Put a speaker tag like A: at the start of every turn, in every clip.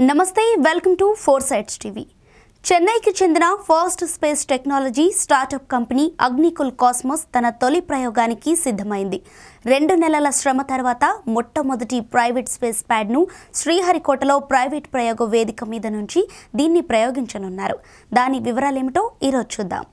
A: నమస్తే welcome to four sight TV చెన్నైకి చెందిన first space technology startup company Agnikul Cosmos తన తొలి ప్రయోగానికి సిద్ధమైంది రెండు నెలల శ్రమ తర్వాత మొట్టమొదటి ప్రైవేట్ స్పేస్ ప్యాడ్ను శ్రీహరికోటలో ప్రైవేట్ ప్రయోగ వేదిక మీద నుంచి దీన్ని ప్రయోగించనున్నారు దాని వివరాలేమిటో ఈరోజు చూద్దాం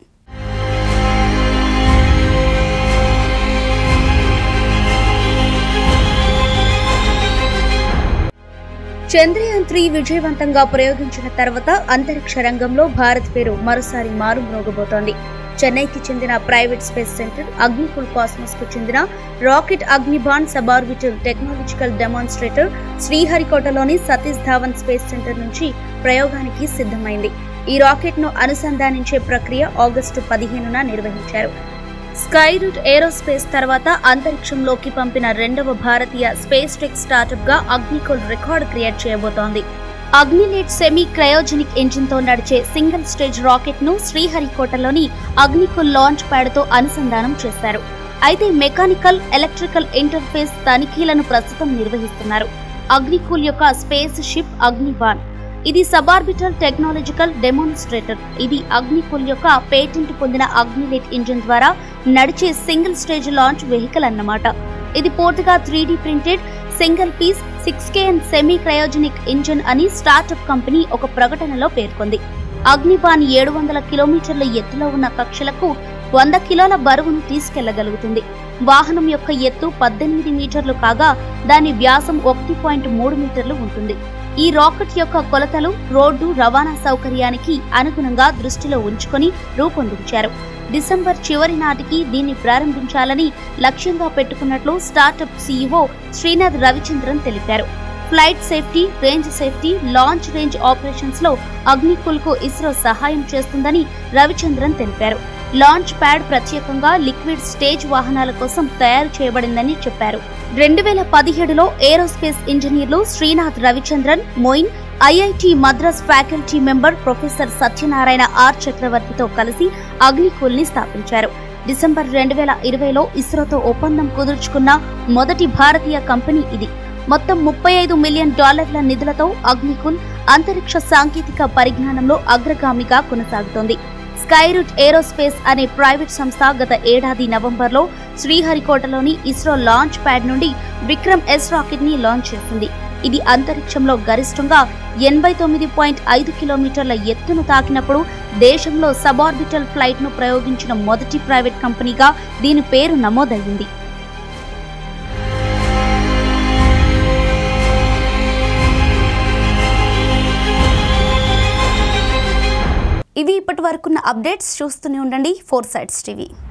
A: చంద్రయాన్ త్రీ విజయవంతంగా ప్రయోగించిన తర్వాత అంతరిక్ష రంగంలో భారత్ పేరు మరోసారి మారుమ్రోగబోతోంది చెన్నైకి చెందిన private space centre Agnikul Cosmos కు చెందిన rocket Agnibaan suborbital technological demonstrator శ్రీహరికోటలోని సతీష్ ధావన్ స్పేస్ సెంటర్ నుంచి ప్రయోగానికి సిద్ధమైంది ఈ రాకెట్ ను అనుసంధానించే ప్రక్రియ ఆగస్టు పదిహేనున నిర్వహించారు స్కైరూట్ ఏరోస్పేస్ తర్వాత అంతరిక్షంలోకి పంపిన రెండవ భారతీయ స్పేస్ టెక్ స్టార్టప్ గా అగ్నికుల్ రికార్డ్ క్రియేట్ చేయబోతోంది అగ్నిలేట్ సెమీ క్రయోజెనిక్ ఇంజిన్ తో నడిచే సింగిల్ స్టేజ్ రాకెట్ ను శ్రీహరికోటలోని అగ్నికుల్ లాంచ్ ప్యాడ్ తో అనుసంధానం చేశారు అయితే మెకానికల్ ఎలక్ట్రికల్ ఇంటర్ఫేస్ తనిఖీలను ప్రస్తుతం నిర్వహిస్తున్నారు అగ్నికుల్ యొక్క స్పేస్ షిప్ అగ్నిబాన్ ఇది సబార్బిటల్ టెక్నాలజికల్ డెమోన్స్ట్రేటర్ ఇది అగ్నికుల్ యొక్క పేటెంట్ పొందిన అగ్నిలేట్ ఇంజిన్ ద్వారా నడిచే సింగిల్ స్టేజ్ లాంచ్ వెహికల్ అన్నమాట ఇది పూర్తిగా three printed single piece six K and semi cryogenic engine అని స్టార్టప్ కంపెనీ ఒక ప్రకటనలో పేర్కొంది అగ్నిబాన్ ఏడు వందల కిలోమీటర్ల ఎత్తులో ఉన్న కక్షలకు వంద కిలోల బరువును తీసుకెళ్లగలుగుతుంది వాహనం యొక్క ఎత్తు పద్దెనిమిది మీటర్లు కాగా దాని వ్యాసం ఒకటి పాయింట్ మూడు మీటర్లు ఉంటుంది ఈ రాకెట్ యొక్క కొలతలు రోడ్డు రవాణా సౌకర్యానికి అనుగుణంగా దృష్టిలో ఉంచుకొని రూపొందించారు డిసెంబర్ చివరి నాటికి దీన్ని ప్రారంభించాలని లక్ష్యంగా పెట్టుకున్నట్లు స్టార్టప్ సీఈఓ శ్రీనాథ్ రవిచంద్రన్ తెలిపారు flight safety range safety launch range operations లో అగ్నికుల్ కు ఇస్రో సహాయం చేస్తుందని రవిచంద్రన్ తెలిపారు లాంచ్ ప్యాడ్ ప్రత్యేకంగా లిక్విడ్ స్టేజ్ వాహనాల కోసం తయారు చేయబడిందని చెప్పారు రెండు వేల పదిహేడులో ఏరోస్పేస్ ఇంజనీర్లు Srinath Ravichandran Moin IIT Madras faculty member professor Satyanarayana R చక్రవర్తితో కలిసి అగ్నికుల్ ని స్థాపించారు డిసెంబర్ రెండు వేల ఇరవైలో ఇస్రోతో ఒప్పందం కుదుర్చుకున్న మొదటి భారతీయ కంపెనీ ఇది మొత్తం ముప్పై ఐదు మిలియన్ డాలర్ల నిధులతో అగ్నికుల్ అంతరిక్ష సాంకేతిక పరిజ్ఞానంలో అగ్రగామిగా కొనసాగుతోంది స్కైరూట్ ఏరోస్పేస్ అనే ప్రైవేట్ సంస్థ గత ఏడాది నవంబర్లో శ్రీహరికోటలోని ఇస్రో లాంచ్ ప్యాడ్ నుండి విక్రమ్ ఎస్ రాకెట్ ని లాంచ్ చేసింది ఇది అంతరిక్షంలో గరిష్టంగా ఎనభై తొమ్మిది పాయింట్ ఐదు కిలోమీటర్ల ఎత్తును తాకినప్పుడు దేశంలో సబార్బిటల్ ఫ్లైట్ ను ప్రయోగించిన మొదటి ప్రైవేట్ కంపెనీగా దీని పేరు నమోదయ్యింది ఇవి ఇప్పటి వరకున్న అప్డేట్స్ చూస్తూనే ఉండండి ఫోర్ సైడ్స్ టీవీ